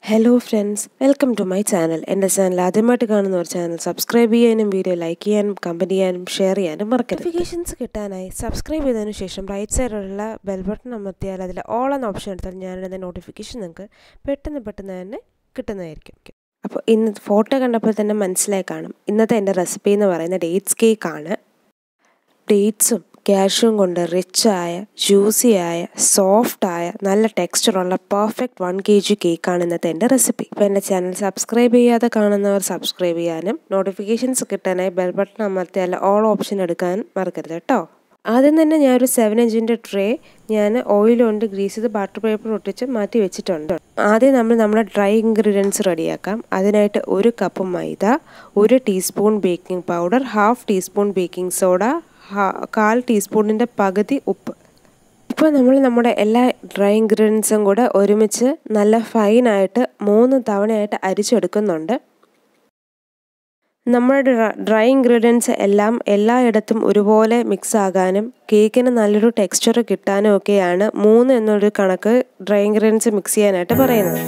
hello friends welcome to my channel എൻ്റെ channel ആദ്യമായിട്ട് കാണുന്ന ഒരു ചാനൽ സബ്സ്ക്രൈബ് ചെയ്യാനും വീഡിയോ ലൈക്ക് ചെയ്യാനും കമൻറ്റ് ചെയ്യാനും ഷെയർ ചെയ്യാനും മറക്കരുത് നോട്ടിഫിക്കേഷൻസ് കിട്ടാനായി സബ്സ്ക്രൈബ് ചെയ്തതിനു ശേഷം റൈറ്റ് സൈഡിലുള്ള ബെൽ ബട്ടൺ അമർത്തിയാൽ അതിൽ ഓൾ എന്ന ഓപ്ഷൻ എടുത്താൽ ഞാനിടുന്ന നോട്ടിഫിക്കേഷൻ നിങ്ങൾക്ക് പെട്ടെന്ന് പെട്ടെന്ന് തന്നെ കിട്ടുന്നതായിരിക്കും അപ്പോൾ ഇന്ന് ഫോട്ടോ കണ്ടപ്പോൾ തന്നെ മനസ്സിലായി കാണും ഇന്നത്തെ എൻ്റെ റെസിപ്പി എന്ന് പറയുന്നത് ഡേറ്റ്സ് കേക്കാണ് ഡേറ്റ്സും ക്യാഷും കൊണ്ട് റിച്ചായ ജ്യൂസിയായ സോഫ്റ്റായ നല്ല ടെക്സ്ചറുള്ള പെർഫെക്റ്റ് വൺ കെ ജി കേക്കാണ് ഇന്നത്തെ എൻ്റെ റെസിപ്പി അപ്പോൾ എൻ്റെ ചാനൽ സബ്സ്ക്രൈബ് ചെയ്യാതെ കാണുന്നവർ സബ്സ്ക്രൈബ് ചെയ്യാനും നോട്ടിഫിക്കേഷൻസ് കിട്ടാനായി ബെൽ ബട്ടൺ അമർത്തിയാൽ ഓൾ ഓപ്ഷൻ എടുക്കാൻ മറക്കരുത് കേട്ടോ ആദ്യം തന്നെ ഞാനൊരു സെവൻ ഇഞ്ചിൻ്റെ ട്രേ ഞാൻ ഓയിൽ കൊണ്ട് ഗ്രീസ് ചെയ്ത് ബട്ടർ പേപ്പർ ഒട്ടിച്ച് മാറ്റി വെച്ചിട്ടുണ്ട് ആദ്യം നമ്മൾ നമ്മുടെ ഡ്രൈ ഇൻഗ്രീഡിയൻസ് റെഡിയാക്കാം അതിനായിട്ട് ഒരു കപ്പ് മൈദ ഒരു teaspoon baking powder half teaspoon baking soda കാൽ ടീസ്പൂണിൻ്റെ പകുതി ഉപ്പ് ഇപ്പോൾ നമ്മൾ നമ്മുടെ എല്ലാ ഡ്രൈ ഇൻഗ്രീഡിയൻസും കൂടെ ഒരുമിച്ച് നല്ല ഫൈനായിട്ട് മൂന്ന് തവണയായിട്ട് അരിച്ചെടുക്കുന്നുണ്ട് നമ്മുടെ ഡ്രൈ ഇൻഗ്രീഡിയൻസ് എല്ലാം എല്ലായിടത്തും ഒരുപോലെ മിക്സ് ആകാനും കേക്കിന് നല്ലൊരു ടെക്സ്ചർ കിട്ടാനും ഒക്കെയാണ് മൂന്ന് എന്നൊരു കണക്ക് ഡ്രൈ ഇൻഗ്രീഡിയൻസ് മിക്സ് ചെയ്യാനായിട്ട് പറയുന്നത്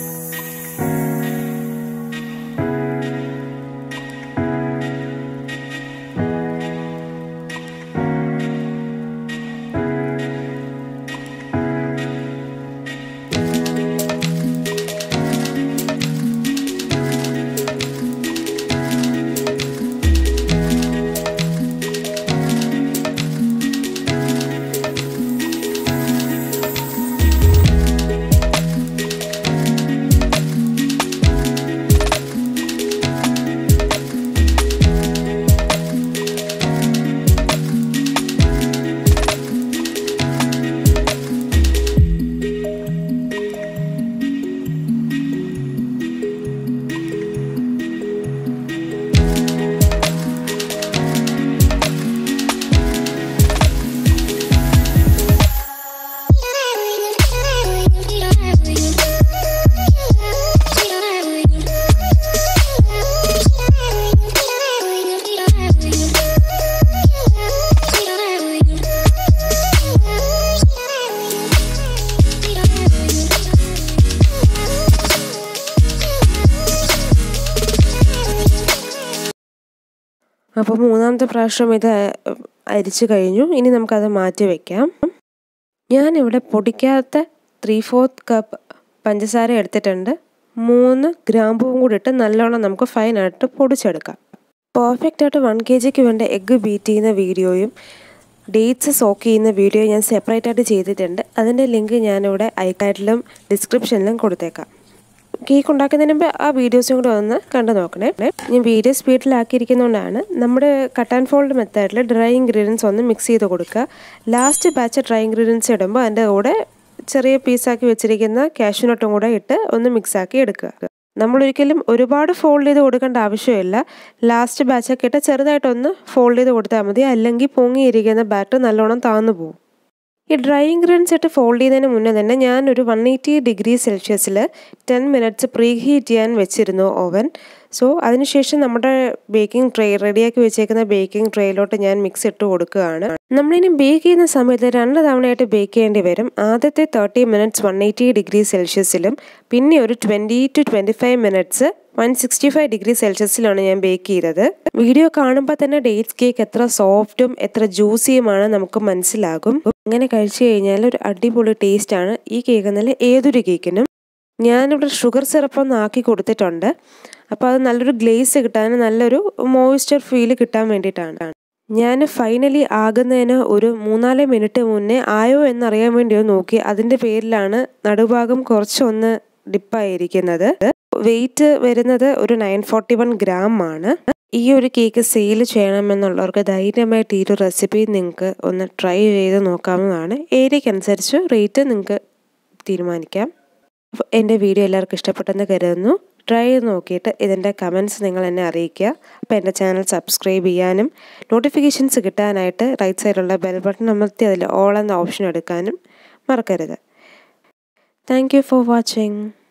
അപ്പോൾ മൂന്നാമത്തെ പ്രാവശ്യം ഇത് അരിച്ചു കഴിഞ്ഞു ഇനി നമുക്കത് മാറ്റി വയ്ക്കാം ഞാനിവിടെ പൊടിക്കാത്ത ത്രീ ഫോർത്ത് കപ്പ് പഞ്ചസാര എടുത്തിട്ടുണ്ട് മൂന്ന് ഗ്രാമ്പുവും കൂടി ഇട്ട് നല്ലോണം നമുക്ക് ഫൈനായിട്ട് പൊടിച്ചെടുക്കാം പെർഫെക്റ്റ് ആയിട്ട് വൺ കെ ജിക്ക് വേണ്ട എഗ്ഗ് ബീറ്റ് ചെയ്യുന്ന വീഡിയോയും ഡേറ്റ്സ് സോക്ക് ചെയ്യുന്ന വീഡിയോ ഞാൻ സെപ്പറേറ്റ് ആയിട്ട് ചെയ്തിട്ടുണ്ട് അതിൻ്റെ ലിങ്ക് ഞാനിവിടെ ഐക്കാർഡിലും ഡിസ്ക്രിപ്ഷനിലും കൊടുത്തേക്കാം കേക്ക് ഉണ്ടാക്കുന്നതിന് മുമ്പ് ആ വീഡിയോസും കൂടെ ഒന്ന് കണ്ടു നോക്കണേ ഞാൻ വീഡിയോ സ്പീഡിലാക്കിയിരിക്കുന്നതുകൊണ്ടാണ് നമ്മുടെ കട്ട് ആൻഡ് ഫോൾഡ് മെത്തേഡിൽ ഡ്രൈ ഇൻഗ്രീഡിയൻസ് ഒന്ന് മിക്സ് ചെയ്ത് കൊടുക്കുക ലാസ്റ്റ് ബാച്ച് ഡ്രൈ ഇൻഗ്രീഡിയൻസ് ഇടുമ്പോൾ അതിൻ്റെ കൂടെ ചെറിയ പീസാക്കി വെച്ചിരിക്കുന്ന കാഷ്യൂനട്ടും കൂടെ ഇട്ട് ഒന്ന് മിക്സാക്കി എടുക്കുക നമ്മളൊരിക്കലും ഒരുപാട് ഫോൾഡ് ചെയ്ത് കൊടുക്കേണ്ട ആവശ്യമില്ല ലാസ്റ്റ് ബാച്ചൊക്കെ ഇട്ട് ചെറുതായിട്ടൊന്ന് ഫോൾഡ് ചെയ്ത് കൊടുത്താൽ മതി അല്ലെങ്കിൽ പൊങ്ങിയിരിക്കുന്ന ബാറ്റർ നല്ലോണം താന്നു പോകും ഈ ഡ്രൈ ഇൻഗ്രീഡിയൻസ് ഇട്ട് ഫോൾഡ് ചെയ്യുന്നതിന് മുന്നേ തന്നെ ഞാൻ ഒരു വൺ എയ്റ്റി ഡിഗ്രി സെൽഷ്യസിൽ ടെൻ മിനിറ്റ്സ് പ്രീ ഹീറ്റ് ചെയ്യാൻ വെച്ചിരുന്നു ഓവൻ സോ അതിനുശേഷം നമ്മുടെ ബേക്കിംഗ് ട്രേ റെഡിയാക്കി വെച്ചേക്കുന്ന ബേക്കിംഗ് ട്രേയിലോട്ട് ഞാൻ മിക്സ് ഇട്ട് കൊടുക്കുകയാണ് നമ്മളിനി ബേക്ക് ചെയ്യുന്ന സമയത്ത് രണ്ട് തവണയായിട്ട് ബേക്ക് ചെയ്യേണ്ടി വരും ആദ്യത്തെ thirty minutes one eighty degree സെൽഷ്യസിലും പിന്നെ ഒരു twenty to twenty five minutes one sixty five degree സെൽഷ്യസിലാണ് ഞാൻ ബേക്ക് ചെയ്തത് വീഡിയോ കാണുമ്പോൾ തന്നെ ഡേറ്റ്സ് കേക്ക് എത്ര സോഫ്റ്റും എത്ര ജ്യൂസിയുമാണ് നമുക്ക് മനസ്സിലാകും അങ്ങനെ കഴിച്ചു കഴിഞ്ഞാൽ ഒരു അടിപൊളി ടേസ്റ്റാണ് ഈ കേക്ക് എന്നല്ല ഏതൊരു കേക്കിനും ഞാനിവിടെ ഷുഗർ സിറപ്പ് ഒന്ന് ആക്കി കൊടുത്തിട്ടുണ്ട് അപ്പോൾ അത് നല്ലൊരു ഗ്ലേസ് കിട്ടാൻ നല്ലൊരു മോയ്സ്ചർ ഫീൽ കിട്ടാൻ വേണ്ടിയിട്ടാണ് ഞാൻ ഫൈനലി ആകുന്നതിന് ഒരു മൂന്നാല് മിനിറ്റ് മുന്നേ ആയോ എന്നറിയാൻ വേണ്ടി നോക്കി അതിൻ്റെ പേരിലാണ് നടുഭാഗം കുറച്ചൊന്ന് ഡിപ്പായിരിക്കുന്നത് വെയിറ്റ് വരുന്നത് ഒരു നയൻ ഫോർട്ടി വൺ ഗ്രാം ആണ് ഈ ഒരു കേക്ക് സെയിൽ ചെയ്യണമെന്നുള്ളവർക്ക് ധൈര്യമായിട്ട് ഈ ഒരു റെസിപ്പി നിങ്ങൾക്ക് ഒന്ന് ട്രൈ ചെയ്ത് നോക്കാവുന്നതാണ് ഏരിയക്കനുസരിച്ച് റേറ്റ് നിങ്ങൾക്ക് തീരുമാനിക്കാം അപ്പോൾ എൻ്റെ വീഡിയോ എല്ലാവർക്കും ഇഷ്ടപ്പെട്ടെന്ന് കരുതുന്നു ട്രൈ ചെയ്ത് നോക്കിയിട്ട് ഇതിൻ്റെ കമൻസ് നിങ്ങൾ എന്നെ അറിയിക്കുക അപ്പോൾ എൻ്റെ ചാനൽ സബ്സ്ക്രൈബ് ചെയ്യാനും നോട്ടിഫിക്കേഷൻസ് കിട്ടാനായിട്ട് റൈറ്റ് സൈഡിലുള്ള ബെൽ ബട്ടൺ അമർത്തി അതിൽ ഓൾ എന്ന ഓപ്ഷൻ എടുക്കാനും മറക്കരുത് താങ്ക് യു ഫോർ വാച്ചിങ്